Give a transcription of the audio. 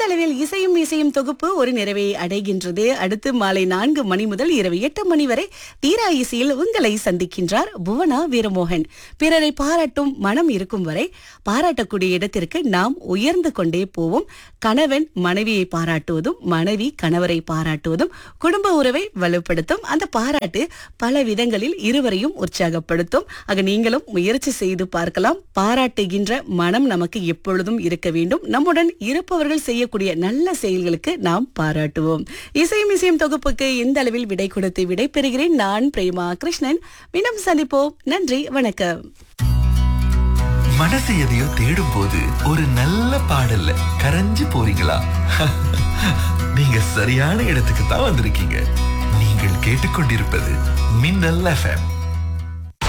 அளவில் இசையும் இசையும் தொகுப்பு ஒரு நிறைவை அடைகின்றது அடுத்து மாலை நான்கு மணி முதல் இரவு எட்டு மணி வரை தீரா இசையில் உங்களை சந்திக்கின்றார் புவனா வீரமோகன் பிறரை பாராட்டும் மனம் இருக்கும் வரை பாராட்டக்கூடிய இடத்திற்கு நாம் உயர்ந்து கொண்டே போவோம் கணவன் மனைவியை பாராட்டுவதும் மனைவி கணவரை பாராட்டுவதும் குடும்ப உறவை வலுப்படுத்தும் அந்த பாராட்டு பல விதங்களில் இருவரையும் உற்சாகப்படுத்தும் ஆக நீங்களும் முயற்சி செய்து பார்க்கலாம் பாராட்டுகின்ற மனம் நமக்கு எப்பொழுதும் இருக்க வேண்டும் நம்முடன் இருப்பவர்கள் செய்யக்கூடிய நல்ல செயல்களுக்கு நாம் பாராட்டுவோம் இசையும் இசையும் தொகுப்புக்கு இந்த அளவில் விடை கொடுத்து விடை பெறுகிறேன் நான் பிரேமா கிருஷ்ணன் மீண்டும் சந்திப்போம் நன்றி வணக்கம் மனசு எதையோ தேடும் போது ஒரு நல்ல பாடல்ல கரைஞ்சு போறீங்களா நீங்க சரியான இடத்துக்கு தான் வந்திருக்கீங்க நீங்கள் கேட்டுக்கொண்டிருப்பது மின்னல் எஃப்எம்